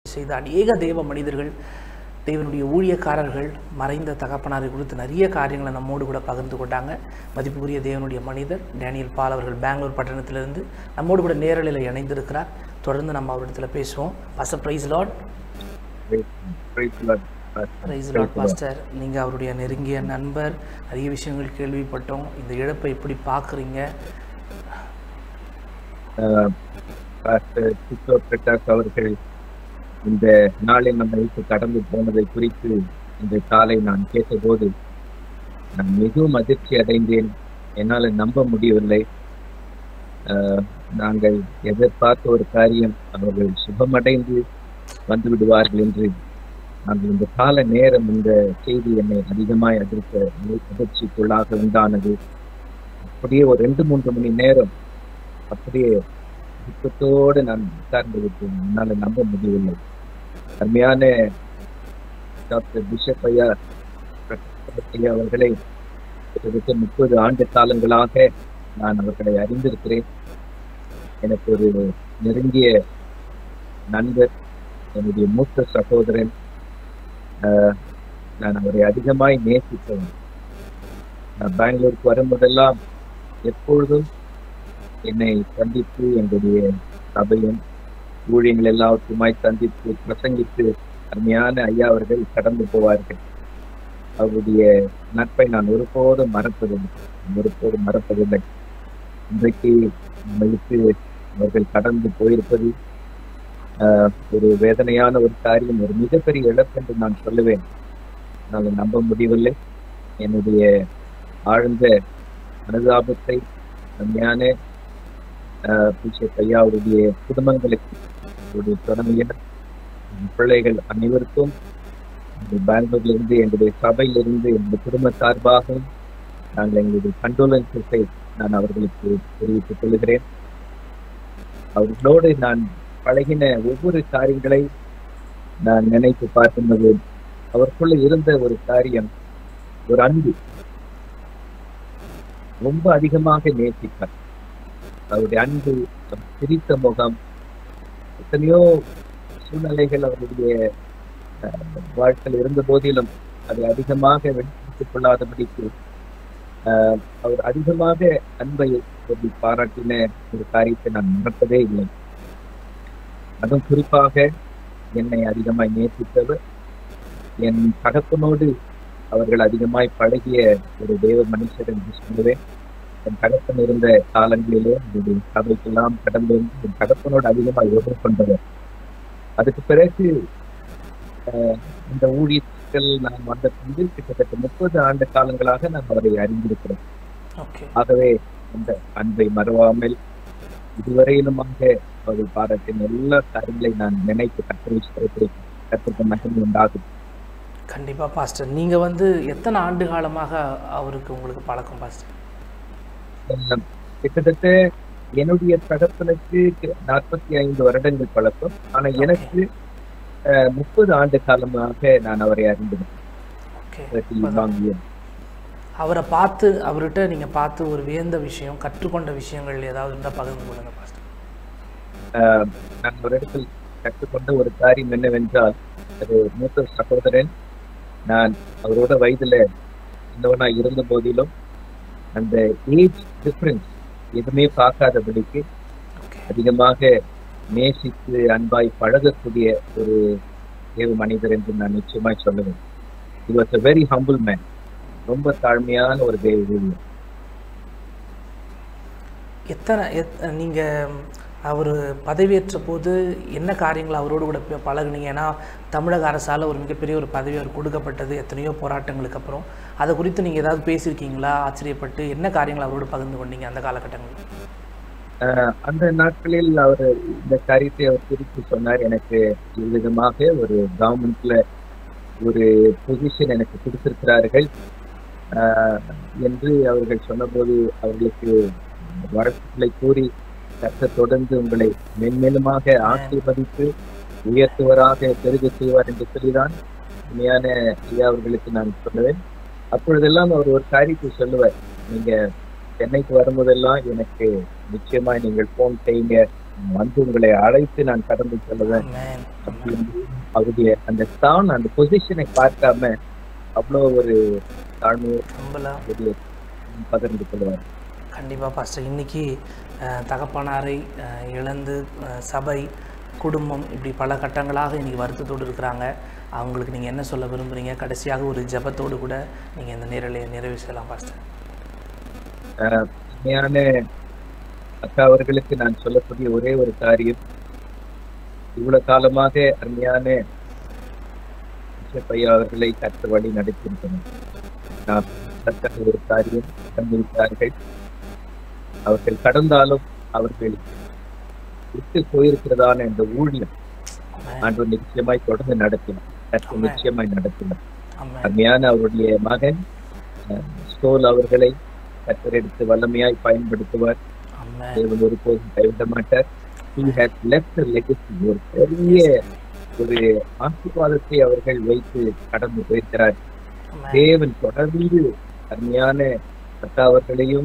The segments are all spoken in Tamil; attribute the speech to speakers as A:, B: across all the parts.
A: செய்த அநேக தேவ மனிதர்கள் தேவனுடைய ஊழியக்காரர்கள் மறைந்த தகப்பனாரை குறித்து நிறைய காரியங்களை நம்மோடு கூட பகிர்ந்து கொண்டாங்க மதிப்புக்குரிய தேவனுடைய மனிதர் டேனியல் பால் அவர்கள் பெங்களூர் பட்டணத்திலிருந்து நம்மோடு கூட நேரலையில் இணைந்திருக்கிறார் தொடர்ந்து நம்ம அவரிடத்துல பேசுவோம் pastor praise lord
B: Praise the Lord, Pastor.
A: Praise lord pastor நீங்கள் அவருடைய நெருங்கிய நண்பர் நிறைய விஷயங்கள் கேள்விப்பட்டோம் இந்த இழப்பை எப்படி பார்க்குறீங்க
B: ஆஹ் பாஸ்டர் சித்தோ பிரகாஷ் அவர்கள் இந்த நாளில் நம்ம விட்டு கடந்து போனதை குறித்து இந்த காலை நான் கேட்டபோது நான் மிகவும் அதிர்ச்சி அடைந்தேன் என்னால் நம்ப முடியவில்லை ஆஹ் நாங்கள் எதிர்பார்த்த ஒரு காரியம் அவர்கள் சுகமடைந்து வந்து விடுவார்கள் என்று நாங்கள் இந்த கால நேரம் இந்த செய்தி என்னை அதிகமாய் அதிர்த்த அதிர்ச்சிக்குள்ளாக உண்டானது அப்படியே ஒரு ரெண்டு மூன்று மணி நேரம் அப்படியே துக்கத்தோடு நான் உட்கார்ந்து விட்டேன் என்னால நம்ப முடியவில்லை அருமையான டாக்டர் பிஷப் ஐயா ஐயா அவர்களை கிட்டத்தட்ட முப்பது ஆண்டு காலங்களாக நான் அவர்களை அறிந்திருக்கிறேன் எனக்கு ஒரு நெருங்கிய நண்பர் என்னுடைய மூத்த சகோதரன் ஆஹ் நான் அவரை அதிகமாய் நேசித்தவன் நான் பெங்களூருக்கு வரும்போதெல்லாம் எப்பொழுதும் என்னை சந்தித்து எங்களுடைய சபையும் ஊழியங்கள் எல்லாவற்றுமாய் சந்தித்து பிரசங்கித்து அருமையான ஐயா அவர்கள் கடந்து போவார்கள் அவருடைய நட்பை நான் ஒருபோதும் மறப்பதில்லை ஒருபோதும் மறப்பதில்லை இன்றைக்கு நம்மளுக்கு அவர்கள் கடந்து போயிருப்பது ஆஹ், ஒரு வேதனையான ஒரு காரியம் ஒரு மிகப்பெரிய இழப்பு என்று நான் சொல்லுவேன் என்னால் நம்ப முடியவில்லை என்னுடைய ஆழ்ந்த அனுதாபத்தை அருமையான பிஷப் ஐயாவுடைய குடும்பங்களுக்கு அவருடைய துணைவியர் பிள்ளைகள் அனைவருக்கும் இந்த பெங்களூர்ல இருந்து எங்களுடைய சபையிலிருந்து எங்களுடைய குடும்ப சார்பாகவும் நாங்கள் எங்களுடைய கண்டோலன்ஸை நான் அவர்களுக்கு தெரிவித்துக் கொள்கிறேன் அவர்களோடு நான் பழகின ஒவ்வொரு காரியங்களை நான் நினைத்து பார்க்கும்போது அவருக்குள்ள இருந்த ஒரு காரியம் ஒரு அன்பு ரொம்ப அதிகமாக நேசிப்பார் அவருடைய அன்பு அவர் சிரித்த முகம் எத்தனையோ சூழ்நிலைகள் அவருடைய அஹ், வாழ்க்கையில் இருந்த போதிலும் அதை அதிகமாக வெளிப்படுத்திக் கொள்ளாதபடிக்கு அஹ், அவர் அதிகமாக அன்பை சொல்லி பாராட்டின ஒரு காரியத்தை நான் மறப்பதே இல்லை அதுவும் குறிப்பாக என்னை அதிகமாய் நேசித்தவர் என் தகப்பனோடு அவர்கள் அதிகமாய் பழகிய ஒரு தேவ மனுஷர் என்று சொல்லுவேன் என் தகப்பன் இருந்த காலங்களிலே என்னுடைய சபைக்கெல்லாம் கடந்து வந்து என் தகப்பனோடு அதிகமாக உறவு கொண்டவர் அதுக்கு பிறகு ஆஹ், இந்த ஊழியத்தில் நான் வந்த பின்பு கிட்டத்தட்ட முப்பது ஆண்டு காலங்களாக நான் அவரை அறிந்திருக்கிறேன்
A: ஓகே
B: ஆகவே அந்த அன்பை மறவாமல் இதுவரையிலுமாக அவர்கள் பாராட்டின எல்லா காரியங்களை நான் நினைத்து கற்று கற்றுக்க மகிழ்ச்சி உண்டாகும்
A: கண்டிப்பாக பாஸ்டர் நீங்கள் வந்து எத்தனை ஆண்டு காலமாக அவருக்கு உங்களுக்கு பழக்கம் பாஸ்டர்
B: ஆஹ், கிட்டத்தட்ட என்னுடைய தகப்பனுக்கு நாற்பத்தி ஐந்து வருடங்கள் பழக்கம் ஆனா எனக்கு முப்பது ஆண்டு காலமாக நான் அவரை அறிந்திருக்கிறேன்
A: ஓகே
B: 30 long years.
A: அவரை பார்த்து அவர்கிட்ட நீங்கள் பார்த்து ஒரு வியந்த விஷயம் கற்றுக்கொண்ட விஷயங்கள் ஏதாவது இருந்தால் பகிர்ந்து கொள்ளுங்க பாஸ்டர்
B: ஆஹ், நான் ஒரு இடத்தில் கற்றுக்கொண்ட ஒரு காரியம் என்னவென்றால் அது மூத்த சகோதரன் நான் அவரோட வயதுல சின்னவனா இருந்த போதிலும் அந்த ஏஜ் டிஃபரன்ஸ் எதுவுமே பார்க்காதபடிக்கு
A: ஓகே
B: அதிகமாக நேசித்து அன்பாய் பழகக்கூடிய ஒரு தேவ மனிதர் என்று நான் நிச்சயமாய் சொல்லுவேன் இது was a very humble man ரொம்ப தாழ்மையான ஒரு தேவ ஊழியர்
A: எத்தனை எத் நீங்கள் அவர் பதவியேற்ற போது என்ன காரியங்கள் அவரோடு கூட ப- பழகுனீங்க ஏன்னா தமிழக அரசால் ஒரு மிகப்பெரிய ஒரு பதவி அவர் கொடுக்கப்பட்டது எத்தனையோ போராட்டங்களுக்கு அப்புறம் அதை குறித்து நீங்கள் ஏதாவது பேசியிருக்கீங்களா ஆச்சரியப்பட்டு என்ன காரியங்கள் அவரோடு பகிர்ந்து கொண்டீங்க அந்த காலகட்டங்களில்
B: ஆஹ் அந்த நாட்களில் அவர் இந்த காரியத்தை அவர் குறித்து சொன்னார் எனக்கு இவ்விதமாக ஒரு கவர்மெண்ட்ல ஒரு பொசிஷன் எனக்கு கொடுத்திருக்கிறார்கள் ஆஹ் என்று அவர்கள் சொன்னபோது அவர்களுக்கு வரத்துக்களை கூறி கர்த்தர் தொடர்ந்து உங்களை மென்மேலுமாக ஆசீர்வதித்து உயர்த்துவராக பெருக செய்வார் என்று சொல்லிதான் உண்மையான ஐயா அவர்களுக்கு நான் சொல்லுவேன் அப்பொழுதெல்லாம் அவர் ஒரு காரியத்தை சொல்லுவார் நீங்க சென்னைக்கு வரும்போதெல்லாம் எனக்கு நிச்சயமா நீங்கள் ஃபோன் செய்யுங்க வந்து உங்களை அழைத்து நான் கடந்து செல்லுவேன்
A: ஆமென்
B: அப்படின்னு அவருடைய அந்த ஸ்தான் அந்த பொசிஷனை பார்க்காம அவ்வளோ ஒரு தாழ்வு
A: நம்பலாம்
B: ஒரு பகிர்ந்து கொள்வார்
A: கண்டிப்பாக பாஸ்டர் இன்னைக்கு அஹ், தகப்பனாரை அஹ், இழந்து அஹ், சபை குடும்பம் இப்படி பல கட்டங்களாக இன்னைக்கு வருத்தத்தோடு இருக்கிறாங்க அவங்களுக்கு நீங்கள் என்ன சொல்ல விரும்புகிறீங்க கடைசியாக ஒரு ஜெபத்தோடு கூட நீங்கள் இந்த நேரலை நிறைவு செய்யலாம் பாஸ்டர்
B: ஆஹ் உண்மையான அக்கா அவர்களுக்கு நான் சொல்லக்கூடிய ஒரே ஒரு காரியம் இவ்வளவு காலமாக அருமையான பையா அவர்களை கற்று வழி நடத்தியிருக்கணும் நான் கற்ற ஒரு காரியம் கண்டிருக்கிறார்கள் அவர்கள் கடந்தாலும் அவர்கள் விட்டு போயிருக்கிறதான இந்த ஊழியம்
A: ஆமென்
B: ஆண்டு நிச்சயமாய் தொடர்ந்து நடத்தினார் கற்று நிச்சயமாய் நடத்தினார்
A: ஆமென்
B: அருமையான அவருடைய மகன் அஹ், ஸ்டோல் அவர்களை கத்தர் எடுத்து வல்லமையாய் பயன்படுத்துவார்
A: ஆமென்
B: தேவன் ஒருபோதும் கைவிட மாட்டார் he has left a legacy ஒரு பெரிய ஒரு ஆசீர்வாதத்தை அவர்கள் வைத்து கடந்து போயிருக்கிறார்
A: ஆமென்
B: தேவன் தொடர்ந்து அருமையான அக்கா அவர்களையும்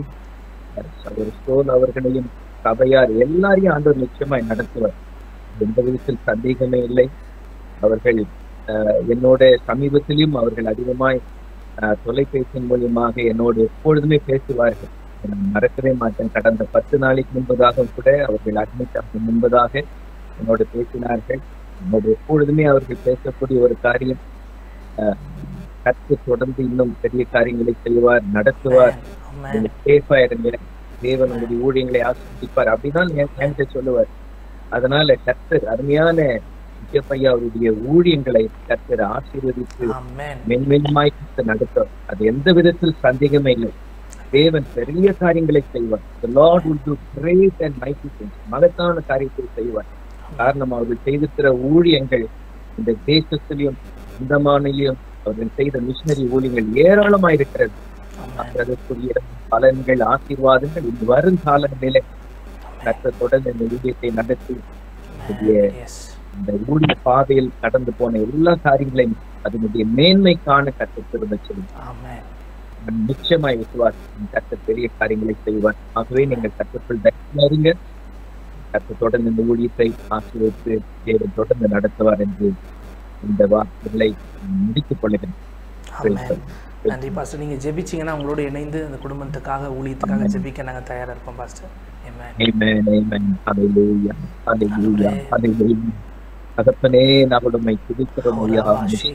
B: அஹ், ஒரு ஸ்டோல் அவர்களையும் சபையார் எல்லாரையும் ஆண்டவர் நிச்சயமாய் நடத்துவார் எந்த விதத்தில் சந்தேகமே இல்லை அவர்கள் அஹ், என்னோட சமீபத்திலும் அவர்கள் அதிகமாய் அஹ், தொலைபேசியின் மூலியமாக என்னோடு எப்பொழுதுமே பேசுவார்கள் நான் மறக்கவே மாட்டேன் கடந்த பத்து நாளைக்கு முன்பதாக கூட அவர்கள் அட்மிட் ஆக முன்பதாக என்னோடு பேசினார்கள் என்னோடு எப்பொழுதுமே அவர்கள் பேசக்கூடிய ஒரு காரியம் அஹ், கற்று தொடர்ந்து இன்னும் பெரிய காரியங்களை செய்வார் நடத்துவார்
A: ஆமென்
B: நீங்க சேஃபா இருங்க தேவன் உங்களுடைய ஊழியங்களை ஆசிர்வதிப்பார் அப்படிதான் என்- என்கிட்ட சொல்லுவார் அதனால கர்த்தர் அருமையான விஜயப்பையா அவருடைய ஊழியங்களை கர்த்தர் ஆசீர்வதித்து
A: ஆமென்
B: மென்மேலுமாய் கர்த்தர் நடத்தும் அது எந்த விதத்தில் சந்தேகமே இல்லை தேவன் பெரிய காரியங்களை செய்வார் the lord will do great and mighty things மகத்தான காரியத்தை செய்வார் காரணம் அவர்கள் செய்திருக்கிற ஊழியங்கள் இந்த தேசத்திலும் அந்தமானிலும் அவர்கள் செய்த மிஷினரி ஊழியங்கள் ஏராளமாய் இருக்கிறது
A: ஆமென்
B: அதற்குரிய பலன்கள் ஆசீர்வாதங்கள் இந்த வரும் காலங்களிலே கர்த்தர் தொடர்ந்து இந்த ஊழியத்தை நடத்தி
A: ஆமென் எஸ்
B: இந்த ஊழிய பாதையில் கடந்து போன எல்லா காரியங்களையும் அதனுடைய மேன்மை காண கர்த்தர் திரும்ப செய்யும்
A: ஆமென்
B: நான் நிச்சயமாய் விசுவாசம் கர்த்தர் பெரிய காரியங்களை செய்வார் ஆகவே நீங்கள் கர்த்தருக்குள் தைரியமா இருங்க கர்த்தர் தொடர்ந்து இந்த ஊழியத்தை ஆசீர்வதித்து தேவன் தொடர்ந்து நடத்துவார் என்று இந்த வார்த்தைகளை முடித்துக் கொள்கிறேன்
A: ஆமென் நன்றி பாஸ்டர் நீங்கள் ஜெபிச்சிங்கன்னா உங்களோட இணைந்து அந்த குடும்பத்துக்காக ஊழியத்துக்காக ஜெபிக்க நாங்கள் தயாராக இருப்போம் pastor amen
B: Amen, amen. Hallelujah. Hallelujah. Hallelujah. தகப்பனே நான் உண்மை துதிக்கிறோம் ஐயா.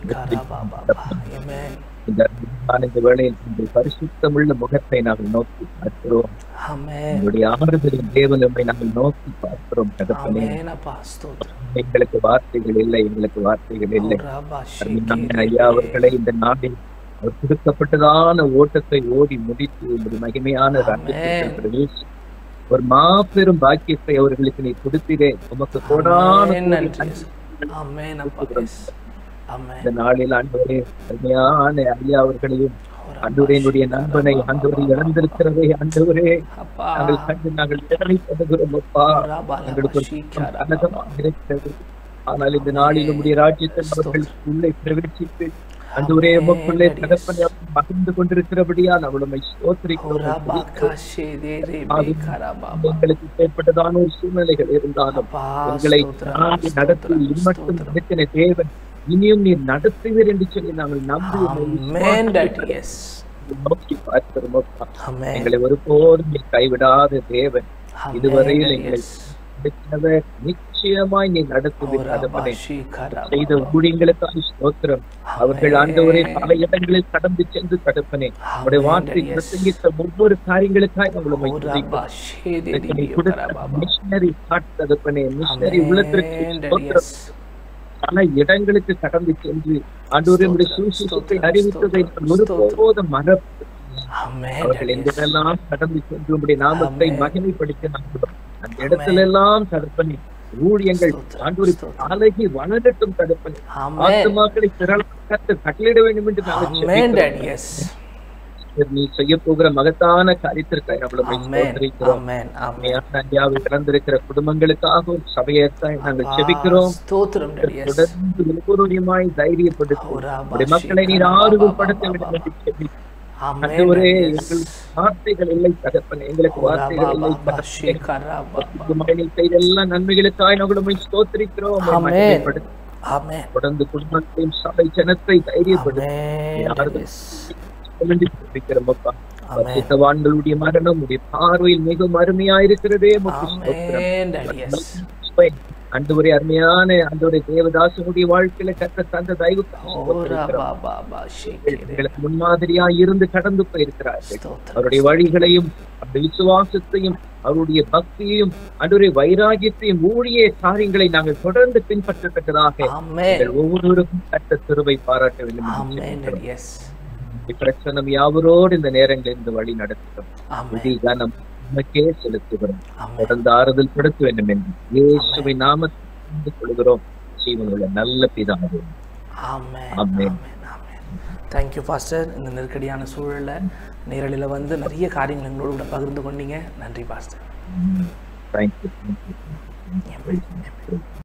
A: ஆமென்
B: இந்த அருமையான இந்த வேளையில் உங்கள் பரிசுத்தமுள்ள முகத்தை நாங்கள் நோக்கி பார்க்கிறோம்
A: ஆமென்
B: உங்களுடைய ஆறுதலின் தேவனமை நாங்கள் நோக்கி பார்க்கிறோம் தகப்பனே
A: ஆமென் அப்பா ஸ்தோத்திரம்
B: எங்களுக்கு வார்த்தைகள் இல்லை எங்களுக்கு வார்த்தைகள் இல்லை
A: ராபா
B: அருமையான ஐயா அவர்களை இந்த நாட்டில் அவர் கொடுக்கப்பட்டதான ஓட்டத்தை ஓடி முடித்து ஒரு மகிமையான ராஜ்யத்திற்குள் பிரவேசி ஒரு மாபெரும் பாக்கியத்தை அவர்களுக்கு நீ கொடுத்தீரே உமக்கு கோடான
A: ஆமென்
B: கோடி
A: நன்றி
B: நன்றி.
A: ஆமென் அப்பா எஸ் ஆமென்
B: இந்த நாளில் ஆண்டவரே அருமையான ஐயா அவர்களையும் ஆண்டவரே என்னுடைய நண்பனை ஆண்டவரை இழந்திருக்கிறதை ஆண்டவரே
A: அப்பா
B: நாங்கள் கண்டு நாங்கள் வேதனைப்படுகிறோம் அப்பா
A: ராபா
B: எங்களுக்கு ஒரு கனகமாக இருக்கிறது ஆனால் இந்த நாளில் உடைய ராஜ்யத்தில் அவர்கள் உள்ளே பிரவேசித்து ஆண்டவரே உமக்குள்ளே தகப்பனை அவர்கள் மகிழ்ந்து கொண்டிருக்கிறபடியால் அவளுமை ஸ்தோத்திரிக்கிறோம்
A: ராபா காஷே தேரே பேகரபா
B: எங்களுக்கு ஏற்பட்டதான ஒரு சூழ்நிலைகள் இருந்தாலும்
A: அப்பா
B: எங்களை
A: ஸ்தோத்திரம்
B: தாண்டி நடத்தி இம்மட்டும் நடத்தின தேவன் இனியும் நீர் நடத்துவீர் என்று சொல்லி நாங்கள் நம்பி உம்மை
A: ஆமென் டாடி எஸ்
B: நோக்கி பார்க்கிறோம் அப்பா.
A: ஆமென்
B: எங்களை ஒருபோதும் நீர் கைவிடாத தேவன் இதுவரையில்
A: ஆமென்
B: எங்களை
A: எஸ்
B: நடத்தினவர் நிச்சயமாய் நீ நடத்துவீர்
A: ராபா
B: தகப்பனே
A: ஷீகரபா
B: செய்த ஊழியங்களுக்காக ஸ்தோத்திரம் அவர்கள் ஆண்டவரே பல இடங்களில் கடந்து சென்று தடுப்பனே உடைய வார்த்தை பிரசங்கித்த ஒவ்வொரு காரியங்களுக்காக நம்மளுமை
A: ராபா ஷேதேரி
B: கொடுத்த மிஷினரி தகப்பனே மிஷினரி உள்ளத்திற்கு ஸ்தோத்திரம் பல இடங்களுக்கு கடந்து சென்று ஆண்டவரே உடைய சுவிசேஷத்தை அறிவித்ததை நான் ஒருபோதும் மறப்பு அவர்கள் எங்கெல்லாம் கடந்து சென்று உடைய நாமத்தை மகிமைப்படுத்த நம்புகிறோம் அந்த இடத்துல எல்லாம் தடுப்பனி ஊழியங்கள் ஆண்டோரி அழகி வளரட்டும் தடுப்பனி ஆத்துமாக்களை திரளாக்க கட்டளிட வேண்டும் என்று நாங்கள் ஜெபிக்கிறோம். நீ செய்ய போகிற மகத்தான காரியத்திற்காக நம்மளை ஸ்தோத்திரிக்கிறோம் ஐயாவை இழந்திருக்கிற குடும்பங்களுக்காக ஒரு சபையத்தாய் நாங்கள் செபிக்கிறோம்
A: ஸ்தோத்திரம்
B: தொடர்ந்து ஒவ்வொருவரையுமாய் தைரியப்படுத்தும் உடைய மக்களை நீர் ஆறுதல் படுத்த வேண்டும் என்று செபிக்கிறோம்
A: ஆமென்
B: ஆண்டவரே
A: Yes.
B: எங்களுக்கு வார்த்தைகள் இல்லை தகப்பனே எங்களுக்கு வார்த்தைகள் இல்லை
A: ரபா,
B: தகப்பனே.
A: ஷிகரா, பா, பா.
B: இந்த மழையில் செய்த எல்லா நன்மைகளுக்காய் நாங்கள் உம்மை ஸ்தோத்திரிக்கிறோம் உம்மை
A: ஆமென்.
B: மகிமைப்படுத்தி
A: ஆமென்
B: தொடர்ந்து குடும்பத்தையும் சபை ஜனத்தை தைரியப்படுத்தி
A: ஆமென்
B: ஆறுதல்
A: Yes.
B: வேண்டி ஜெபிக்கிறோம் அப்பா.
A: ஆமென்
B: பரிசுத்தவான்களுடைய மரணம் உடைய பார்வையில் மிகவும் அருமையா இருக்கிறதே உமக்கு ஸ்தோத்திரம்.
A: ஆமென் Daddy, yes.
B: அன்றுவரே அருமையான அன்றுடைய தேவதாசனுடைய வாழ்க்கையில கற்ற தந்த தயவு
A: ஓ ரபா, பா, பா, ஷிகிரி.
B: எங்களுக்கு முன்மாதிரியா இருந்து கடந்து போயிருக்கிறார்கள்
A: ஸ்தோத்திரம்.
B: அவருடைய வழிகளையும் அவருடைய விசுவாசத்தையும் அவருடைய பக்தியையும் அவருடைய வைராகியத்தையும் ஊழிய காரியங்களை நாங்கள் தொடர்ந்து பின்பற்றத்தக்கதாக
A: ஆமென்
B: எங்கள் ஒவ்வொருவருக்கும் கட்ட திருவை பாராட்ட வேண்டும் என்று
A: ஆமென்
B: ஜெபிக்கிறோம்.
A: Daddy, yes.
B: பிரச்சனம் யாவரோடு இந்த நேரங்களில் இந்த வழி நடத்துகிறோம்
A: ஆமென்
B: புதி கனம் உமக்கே செலுத்துகிறோம்
A: ஆமென்
B: தொடர்ந்து ஆறுதல் படுத்த வேண்டும் என்று இயேசுவை நாமத்தை கொள்கிறோம் ஜீவனுள்ள நல்ல பிதாவே
A: ஆமென்
B: ஆமென்.
A: ஆமென் ஆமென் தேங்க்யூ பாஸ்டர் இந்த நெருக்கடியான சூழலில் நேரலையில் வந்து நிறைய காரியங்கள் எங்களோட கூட பகிர்ந்து கொண்டீங்க நன்றி பாஸ்டர்
B: தேங்க்யூ
A: ஆமென்.